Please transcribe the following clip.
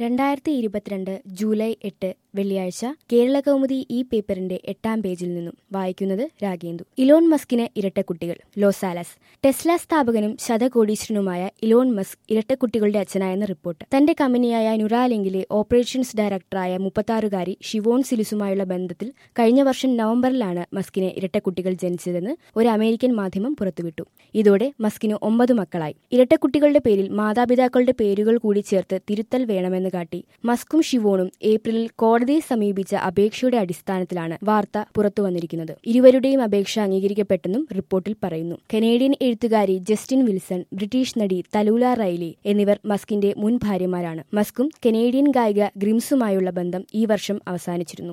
രണ്ടായിരത്തി ഇരുപത്തിരണ്ട് ജൂലൈ എട്ട് വെള്ളിയാഴ്ച കേരള കൗമുദി ഈ പേപ്പറിന്റെ എട്ടാം പേജിൽ നിന്നും വായിക്കുന്നത് രാഗേന്ദു ഇലോൺ മസ്കിന് ഇരട്ടക്കുട്ടികൾ ലോസാലസ് ടെസ്ല സ്ഥാപകനും ശതകോടീശ്വരനുമായ ഇലോൺ മസ്ക് ഇരട്ടക്കുട്ടികളുടെ അച്ഛനായെന്ന റിപ്പോർട്ട് തന്റെ കമ്പനിയായ നുറാലിംഗിലെ ഓപ്പറേഷൻസ് ഡയറക്ടറായ മുപ്പത്താറുകാരി ഷിവോൺ സിലിസുമായുള്ള ബന്ധത്തിൽ കഴിഞ്ഞ വർഷം നവംബറിലാണ് മസ്കിന് ഇരട്ടക്കുട്ടികൾ ജനിച്ചതെന്ന് ഒരു അമേരിക്കൻ മാധ്യമം പുറത്തുവിട്ടു ഇതോടെ മസ്കിന് ഒമ്പത് മക്കളായി ഇരട്ടക്കുട്ടികളുടെ പേരിൽ മാതാപിതാക്കളുടെ പേരുകൾ കൂടി ചേർത്ത് തിരുത്തൽ വേണമെന്ന് കാട്ടി മസ്കും ഷിവോണും ഏപ്രിലിൽ കോടതിയെ സമീപിച്ച അപേക്ഷയുടെ അടിസ്ഥാനത്തിലാണ് വാർത്ത പുറത്തുവന്നിരിക്കുന്നത് ഇരുവരുടെയും അപേക്ഷ അംഗീകരിക്കപ്പെട്ടെന്നും റിപ്പോർട്ടിൽ പറയുന്നു കനേഡിയൻ എഴുത്തുകാരി ജസ്റ്റിൻ വിൽസൺ ബ്രിട്ടീഷ് നടി തലൂല റൈലി എന്നിവർ മസ്കിന്റെ മുൻ ഭാര്യമാരാണ് മസ്കും കനേഡിയൻ ഗായിക ഗ്രിംസുമായുള്ള ബന്ധം ഈ വർഷം അവസാനിച്ചിരുന്നു